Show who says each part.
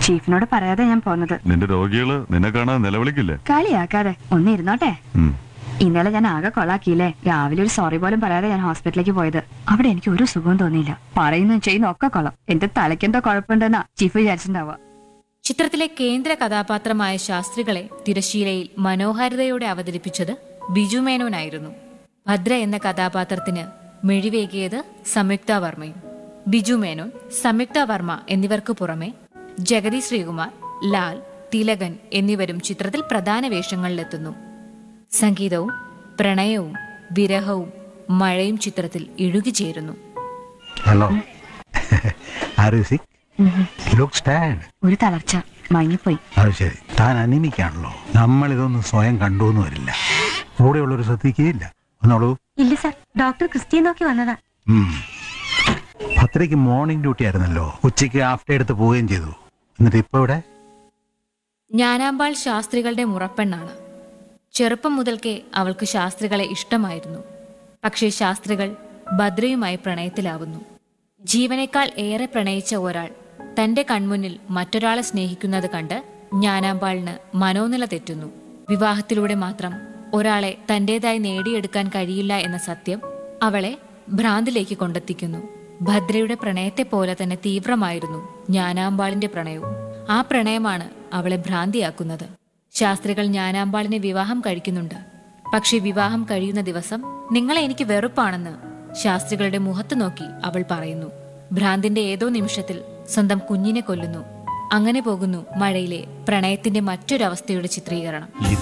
Speaker 1: ചീഫിനോട് പറയാതെ ഞാൻ പോന്നത്
Speaker 2: നിന്റെ രോഗികള് നിന്നെ കാണാൻ നിലവിളിക്കില്ലേ
Speaker 1: കളിയാക്കാതെ ഒന്നിരുന്നോട്ടെ
Speaker 2: ഉം.
Speaker 1: ഇന്നലെ ഞാൻ ആകെ കൊളാക്കിയില്ലേ രാവിലെ ഒരു സോറി പോലും പറയാതെ ഞാൻ ഹോസ്പിറ്റലിലേക്ക് പോയത് അവിടെ എനിക്ക് ഒരു സുഖവും തോന്നിയില്ല പറയുന്നതും ചെയ്യുന്ന ഒക്കെ കൊള്ളാം എന്റെ തലയ്ക്കെന്തോ കുഴപ്പമുണ്ടെന്നാ ചീഫ് വിചാരിച്ചിട്ടുണ്ടാവുക
Speaker 3: ചിത്രത്തിലെ കേന്ദ്ര കഥാപാത്രമായ ശാസ്ത്രികളെ തിരശീലയിൽ മനോഹാരിതയോടെ അവതരിപ്പിച്ചത് ബിജു മേനോനായിരുന്നു ഭദ്ര എന്ന കഥാപാത്രത്തിന് മിഴിവേകിയത് സംയുക്ത വർമ്മയും ബിജു മേനോൻ സംയുക്ത വർമ്മ എന്നിവർക്ക് പുറമെ ജഗതി ശ്രീകുമാർ ലാൽ തിലകൻ എന്നിവരും ചിത്രത്തിൽ പ്രധാന വേഷങ്ങളിലെത്തുന്നു സംഗീതവും പ്രണയവും വിരഹവും മഴയും ചിത്രത്തിൽ ഇഴുകിച്ചേരുന്നു
Speaker 4: hello are you sick look stand
Speaker 1: ഒരു തളർച്ച മയങ്ങിപ്പോയി
Speaker 4: അത് ശരി താൻ അനിമിക്കാണല്ലോ നമ്മൾ ഇതൊന്നും സ്വയം കണ്ടു എന്ന് വരില്ല കൂടെയുള്ളൊരു ശ്രദ്ധിക്കുകയില്ല ഒന്നോളൂ
Speaker 1: ഇല്ല സാർ ഡോക്ടർ ക്രിസ്റ്റി നോക്കി വന്നതാ
Speaker 4: ഉം. ഭദ്രയ്ക്ക് മോർണിംഗ് ഡ്യൂട്ടി ആയിരുന്നല്ലോ ഉച്ചയ്ക്ക് ഹാഫ് ഡേ എടുത്ത് പോവുകയും ചെയ്തു എന്നിട്ട് ഇപ്പൊ ഇവിടെ
Speaker 3: ജ്ഞാനാമ്പാൾ ശാസ്ത്രികളുടെ മുറപ്പെണ്ണാണ് ചെറുപ്പം മുതൽക്കേ അവൾക്ക് ശാസ്ത്രികളെ ഇഷ്ടമായിരുന്നു പക്ഷേ ശാസ്ത്രികൾ ഭദ്രയുമായി പ്രണയത്തിലാവുന്നു ജീവനേക്കാൾ ഏറെ പ്രണയിച്ച ഒരാൾ തന്റെ കൺമുന്നിൽ മറ്റൊരാളെ സ്നേഹിക്കുന്നത് കണ്ട് ജ്ഞാനാമ്പാളിന് മനോനില തെറ്റുന്നു വിവാഹത്തിലൂടെ മാത്രം ഒരാളെ തന്റേതായി നേടിയെടുക്കാൻ കഴിയില്ല എന്ന സത്യം അവളെ ഭ്രാന്തിലേക്ക് കൊണ്ടെത്തിക്കുന്നു ഭദ്രയുടെ പ്രണയത്തെ പോലെ തന്നെ തീവ്രമായിരുന്നു ജ്ഞാനാമ്പാളിന്റെ പ്രണയവും ആ പ്രണയമാണ് അവളെ ഭ്രാന്തിയാക്കുന്നത് ശാസ്ത്രികൾ ജ്ഞാനാമ്പാളിനെ വിവാഹം കഴിക്കുന്നുണ്ട് പക്ഷെ വിവാഹം കഴിയുന്ന ദിവസം നിങ്ങളെ എനിക്ക് വെറുപ്പാണെന്ന് ശാസ്ത്രികളുടെ മുഖത്ത് നോക്കി അവൾ പറയുന്നു ഭ്രാന്തിന്റെ ഏതോ നിമിഷത്തിൽ സ്വന്തം കുഞ്ഞിനെ കൊല്ലുന്നു അങ്ങനെ പോകുന്നു മഴയിലെ പ്രണയത്തിന്റെ മറ്റൊരവസ്ഥയുടെ ചിത്രീകരണം
Speaker 4: ഇത്